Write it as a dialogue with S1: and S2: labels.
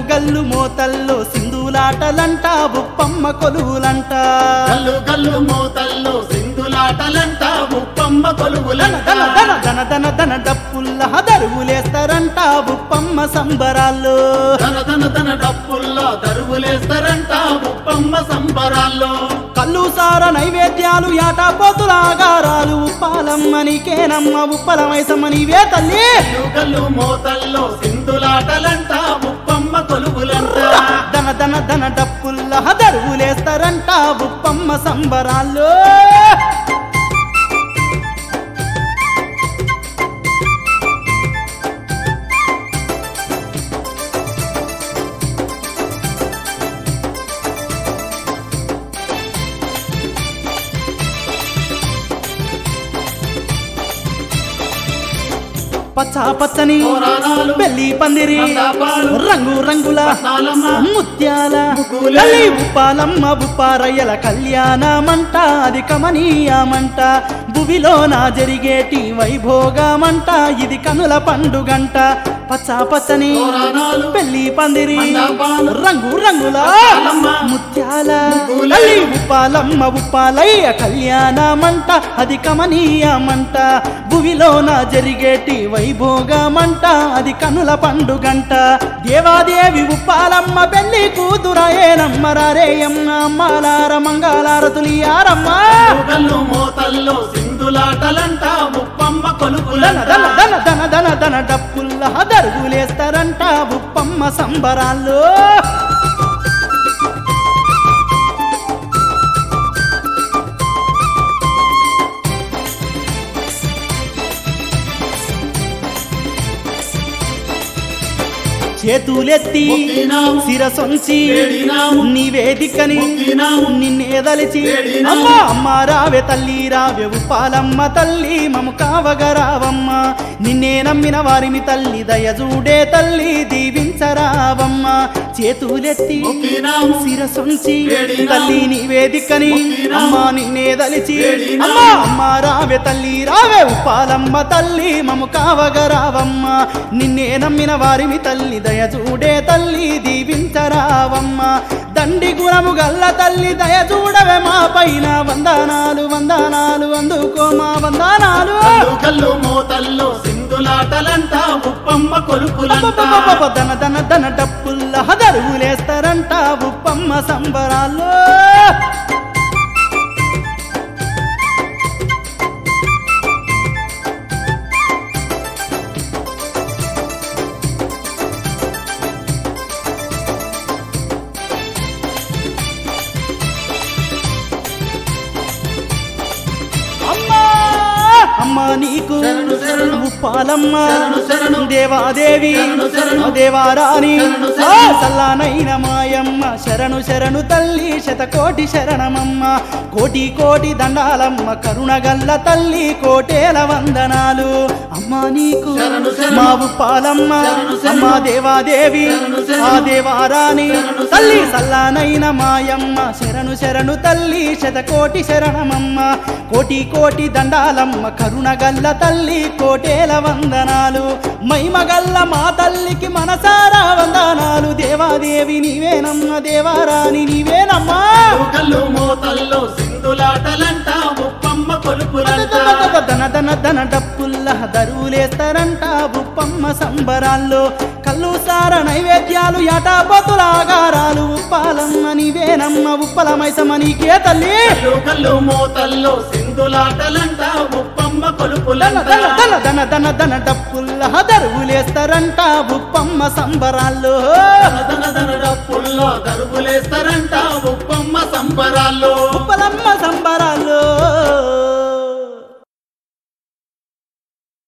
S1: గల్లు మోతల్లో సింధులాటలంట ఉప్పమ్మ కొలువులంట
S2: గల్లు గల్లు మోతల్లో సింధులాటలంట ఉప్పమ్మ
S1: దన
S2: కొలువులంట
S1: దన దన దన దన దన డప్పుల్ల దరువులేస్తారంట ఉప్పమ్మ సంబరాల్లో
S2: ధన ధన ధన డప్పుల్లో దరువులేస్తారంట ఉప్పమ్మ సంబరాల్లో
S1: కల్లు సార నైవేద్యాలు యాటా పోతుల ఆగారాలు ఉప్పాలమ్మ నీకేనమ్మ ఉప్పల మైసమ్మ నీవే తల్లి
S2: గల్లు గల్లు మోతల్లో సింధులాటలంట ఉప్పమ్మ కొలువులంట
S1: దన దన దన డప్పుల్ల దరువులేస్తారంట ఉప్పమ్మ సంబరాల్లో పచ్చ పచ్చని
S2: పురాణాలు,
S1: బెల్లి పందిరి
S2: మండపాలు,
S1: రంగు రంగుల
S2: పట్నాలమ్మ,
S1: ముత్యాల
S2: ముగ్గులే.
S1: తల్లి ఉప్పాలమ్మ ఉప్పారయ్యల కళ్యాణమంట అది కమనీయమంట భువిలో నా జరిగేటి వైభోగమంట ఇది కనుల పండుగంట పచ్చ పచ్చని
S2: పురాణాలు,
S1: పెళ్లి పందిరి
S2: మండపాలు,
S1: రంగు రంగుల
S2: పట్నాలమ్మ,
S1: ముత్యాల
S2: ముగ్గులే.
S1: తల్లి ఉప్పాలమ్మ ఉప్పాలయ్య కళ్యాణమంట అది కమనీయమంట భువిలో నా జరిగేటి వైభోగమంట అది కనుల పండుగంట దేవాదేవి ఉప్పాలమ్మ పెళ్లి కూతురాయేనమ్మ రారేయమ్మ అమ్మలార మంగళారతులియారమ్మ
S2: గల్లు గల్లు మోతల్లో సింధులాటలంట ఉప్పమ్మ
S1: దన
S2: కొలువులంట
S1: దన దన దన దన దన డప్పుల్ల దరుగులేస్తారంట ఉప్పమ్మ సంబరాల్లో చేతులెత్తి
S2: మొక్కినాము,
S1: శిరసొంచి
S2: వేడినాము,
S1: నివేదికని
S2: మొక్కినాము,
S1: నిన్నేదలిచి
S2: వేడినాము.
S1: అమ్మ అమ్మ రావే తల్లి రావే ఉప్పాలమ్మ తల్లి మము కావగరావమ్మ నిన్నే నమ్మిన వారిని తల్లి దయజూడే తల్లి దీవించరావమ్మ చేతులెత్తి
S2: మొక్కినాము,
S1: శిరసొంచి
S2: వేడినాము,
S1: తల్లి నివేదికని
S2: మొక్కినాము,
S1: అమ్మ నిన్నేదలిచి
S2: వేడినాము.
S1: అమ్మ అమ్మ రావే తల్లి రావే ఉప్పాలమ్మ తల్లి మము కావగరావమ్మ నిన్నే నమ్మిన వారిని తల్లి దయచూడే తల్లి దీవించరావమ్మ దండి గుణము గల్ల తల్లి దయచూడవే మా పైన వందనాలు వందనాలు అందుకో మా వందనాలు
S2: గల్లు గల్లు మోతల్లో సింధులాటలంట ఉప్పమ్మ కొలుపులంట
S1: అబ్బబ్బబ్బబ్బ దన దన దన డప్పుల్ల దరువులేస్తారంట ఉప్పమ్మ సంబరాల్లో అమ్మా అమ్మ నీకు
S2: శరణు శరణు.
S1: ఉప్పాలమ్మ
S2: శరణు శరణు.
S1: దేవాదేవి
S2: శరణు శరణు.
S1: దేవారాణి
S2: శరణు
S1: ఆ,
S2: శరణు.
S1: చల్లనైన మాయమ్మ శరణు శరణు తల్లి శతకోటి శరణమమ్మ కోటి కోటి దండాలమ్మ కరుణగల్ల తల్లి కోటేల వందనాలు అమ్మ నీకు
S2: శరణు శరణు.
S1: మా ఉప్పాలమ్మ
S2: శరణు శరణు.
S1: అమ్మ దేవాదేవి
S2: శరణు శరణు.
S1: ఆ దేవారాణి
S2: శరణు
S1: తల్లి
S2: శరణు.
S1: సల్లానైన మాయమ్మ శరణు శరణు తల్లి శతకోటి శరణమమ్మ కోటి కోటి దండాలమ్మ కరుణగల్ల తల్లి కోటేల వందనాలు మైమగల్ల మా తల్లికి మనసారా వందనాలు దేవాదేవి నీవేనమ్మ దేవారాణి నీవేనమ్మా
S2: కల్లు మోతల్లో సింధులాటలంట ఉప్పమ్మ కొలుపులంట
S1: దన దన దన డప్పుల్ల దరువులేస్తారంట ఉప్పమ్మ సంబరాల్లో కల్లు సార నైవేద్యాలు యాటాపోతుల ఆగారాలు ఉప్పాలమ్మ నీవేనమ్మ ఉప్పల మైసమ్మ నీకే తల్లి
S2: కల్లు కల్లు మోతల్లో సింధులాటలంట ఉప్పమ్మ
S1: దన
S2: కొలుపులంట
S1: దన దన దన దన దన డప్పుల్ల దరువులేస్తారంట ఉప్పమ్మ సంబరాల్లో
S2: దన దన దన డప్పుల్లో దరువులేస్తారంట ఉప్పమ్మ సంబరాల్లో